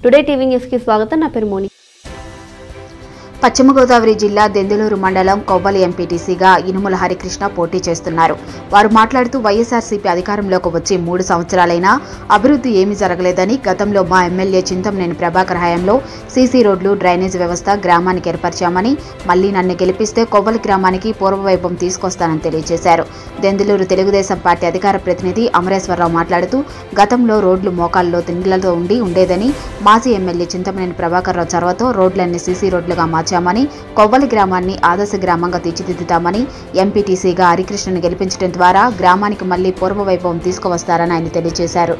Today TV న్యూస్కి స్వాగతం నా పేరు మోని పశ్చిమ గోదావరి జిల్లా దెందులూరు మండలం కొవ్వలి ఎంపీటీసీగా ఇనుముల హరికృష్ణ పోటీ చేస్తున్నారు వారు మాట్లాడుతూ వైఎస్ఆర్సీపీ అధికారంలోకి వచ్చి మూడు సంవత్సరాలైనా అభివృద్ధి ఏమీ జరగలేదని గతంలో మా ఎమ్మెల్యే చింతమనేని ప్రభాకర్ హయాంలో సీసీ రోడ్లు డ్రైనేజ్ వ్యవస్థ గ్రామానికి ఏర్పరిచామని మళ్లీ నన్ను గెలిపిస్తే కొవ్వలి గ్రామానికి పూర్వవైభవం తీసుకొస్తానని తెలియజేశారు దెందులూరు తెలుగుదేశం పార్టీ అధికార ప్రతినిధి అమరేశ్వరరావు మాట్లాడుతూ గతంలో రోడ్లు మోకాల్లో తిండిలతో ఉండి ఉండేదని మాజీ ఎమ్మెల్యే చింతమనేని ప్రభాకర్ రావు చొరవతో రోడ్లన్నీ సీసీ రోడ్లుగా మార్చామని కొవ్వలి గ్రామాన్ని ఆదర్శ గ్రామంగా తీర్చిదిద్దుతామని ఎంపీటీసీగా హరికృష్ణను గెలిపించడం ద్వారా గ్రామానికి మళ్లీ పూర్వవైభవం తీసుకువస్తారని ఆయన తెలియజేశారు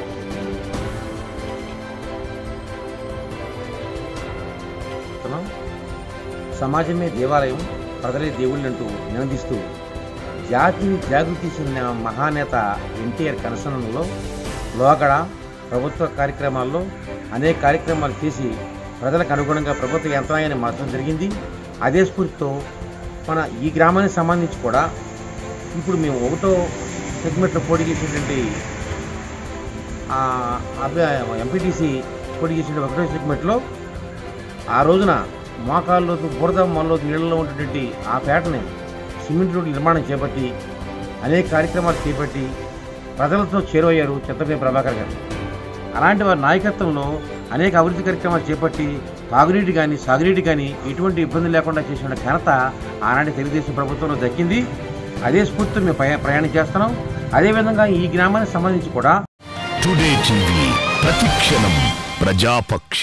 చెప్తున్నాం. సమాజమే దేవాలయం ప్రజలే దేవుళ్ళంటూ నినదిస్తూ జాతిని జాగృతి చెందిన మహానేత ఎన్టీఆర్ కనసనంలో లోగడ ప్రభుత్వ కార్యక్రమాల్లో అనేక కార్యక్రమాలు చేసి ప్రజలకు అనుగుణంగా ప్రభుత్వ యంత్రాంగాన్ని మార్చడం జరిగింది అదే స్ఫూర్తితో మన ఈ గ్రామానికి సంబంధించి కూడా ఇప్పుడు మేము ఒకటో సెగ్మెంట్లో పోటీ చేసేటువంటి ఎంపీటీసీ పోటీ చేసిన ఒకటో సెగ్మెంట్లో ఆ రోజున మోకాళ్ళలోతు బురద మొలలోతు నీళ్ళలో ఉన్నటువంటి ఆ పేటని సిమెంట్ రోడ్డు నిర్మాణం చేపట్టి అనేక కార్యక్రమాలు చేపట్టి ప్రజలతో చేరువయ్యారు చిత్తపల్లి ప్రభాకర్ గారు అలాంటి వారి నాయకత్వంలో అనేక అభివృద్ధి కార్యక్రమాలు చేపట్టి తాగునీటి కానీ సాగునీటి కానీ ఎటువంటి ఇబ్బంది లేకుండా చేసిన ఘనత ఆనాటి తెలుగుదేశం ప్రభుత్వంలో దక్కింది అదే స్ఫూర్తితో మేము ప్రయా- ప్రయాణం చేస్తున్నాం అదేవిధంగా ఈ గ్రామానికి సంబంధించి కూడా టుడే టీవీ ప్రతిక్షణం ప్రజాపక్ష